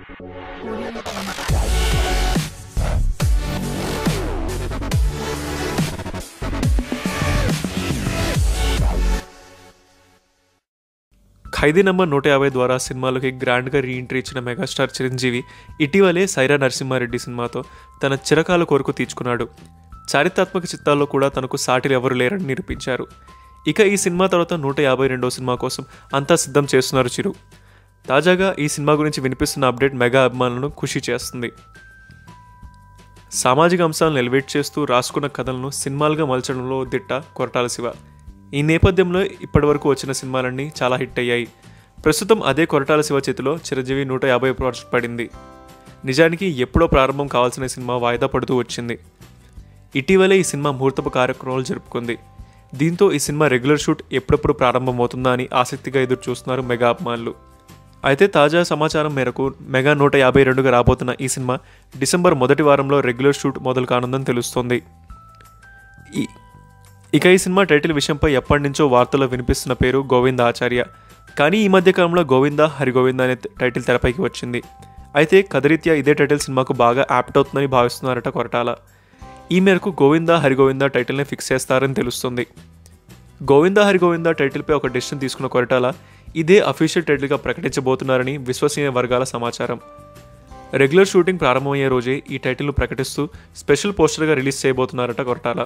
ఖైదీ number నూట యాభై ద్వారా సినిమాలోకి గ్రాండ్గా రీఎంట్రీ ఇచ్చిన మెగాస్టార్ చిరంజీవి ఇటీవలే సైరా నరసింహారెడ్డి సినిమాతో తన చిరకాల కోరిక తీర్చుకున్నాడు చారిత్రాత్మక చిత్రాల్లో కూడా తనకు సాటిలు ఎవరు లేరని నిరూపించారు ఇక ఈ సినిమా తర్వాత నూట యాభై రెండో సినిమా కోసం అంతా సిద్ధం చేస్తున్నారు చిరు తాజాగా ఈ సినిమా గురించి వినిపిస్తున్న అప్డేట్ మెగా అభిమానులను ఖుషి చేస్తుంది సామాజిక అంశాలను ఎలివేట్ చేస్తూ రాసుకున్న కథలను సినిమాలుగా మలచడంలో దిట్ట కొరటాల శివ ఈ నేపథ్యంలో ఇప్పటివరకు వచ్చిన సినిమాలన్నీ చాలా హిట్ అయ్యాయి ప్రస్తుతం అదే కొరటాల శివ చేతిలో చిరంజీవి నూట యాభై ప్రాజెక్ట్ పడింది నిజానికి ఎప్పుడో ప్రారంభం కావాల్సిన సినిమా వాయిదా పడుతూ వచ్చింది ఇటీవలే ఈ సినిమా ముహూర్తపు కార్యక్రమాలు జరుపుకుంది దీంతో ఈ సినిమా రెగ్యులర్ షూట్ ఎప్పుడెప్పుడు ప్రారంభమవుతుందా అని ఆసక్తిగా ఎదురు చూస్తున్నారు మెగా అభిమానులు అయితే తాజా సమాచారం మేరకు మెగా నూట యాభై రెండుగా రాబోతున్న ఈ సినిమా డిసెంబర్ మొదటి వారంలో రెగ్యులర్ షూట్ మొదలు కానుందని తెలుస్తోంది ఈ ఇక ఈ సినిమా టైటిల్ విషయంపై ఎప్పటి నుంచో వార్తల్లో వినిపిస్తున్న పేరు గోవింద ఆచార్య కానీ ఈ మధ్య కాలంలో గోవింద హరిగోవింద అనే టైటిల్ తెరపైకి వచ్చింది అయితే కథరీత్యా ఇదే టైటిల్ సినిమాకు బాగా యాప్ట్ అవుతుందని భావిస్తున్నారట కొరటాల ఈ మేరకు గోవింద హరిగోవింద టైటిల్ని ఫిక్స్ చేస్తారని తెలుస్తుంది గోవింద హరిగోవింద టైటిల్పై ఒక డెసిషన్ తీసుకున్న కొరటాల ఇదే అఫీషియల్ టైటిల్గా ప్రకటించబోతున్నారని విశ్వసనీయ వర్గాల సమాచారం రెగ్యులర్ షూటింగ్ ప్రారంభమయ్యే రోజే ఈ టైటిల్ను ప్రకటిస్తూ స్పెషల్ పోస్టర్గా రిలీజ్ చేయబోతున్నారట కొరటాల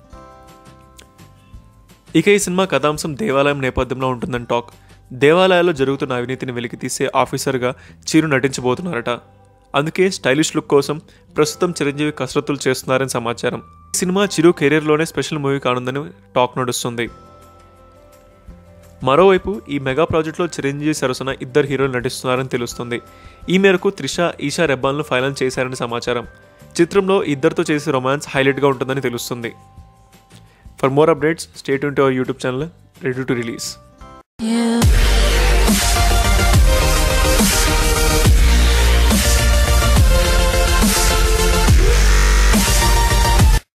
ఇక ఈ సినిమా కథాంశం దేవాలయం నేపథ్యంలో ఉంటుందని టాక్ దేవాలయాల్లో జరుగుతున్న అవినీతిని వెలికితీసే ఆఫీసర్గా చీరు నటించబోతున్నారట అందుకే స్టైలిష్ లుక్ కోసం ప్రస్తుతం చిరంజీవి కసరత్తులు చేస్తున్నారని సమాచారం ఈ సినిమా చిరు కెరీర్లోనే స్పెషల్ మూవీ కానుందని టాక్ నడుస్తుంది మరోవైపు ఈ మెగా ప్రాజెక్టులో చిరంజీవి సరసన ఇద్దరు హీరోలు నటిస్తున్నారని తెలుస్తుంది ఈ మేరకు త్రిష ఈషా రెబ్బాన్లు ఫైనల్ చేశారని సమాచారం చిత్రంలో ఇద్దరితో చేసే రొమాన్స్ హైలైట్గా ఉంటుందని తెలుస్తుంది for more updates state to our YouTube channel ready to release Yeah.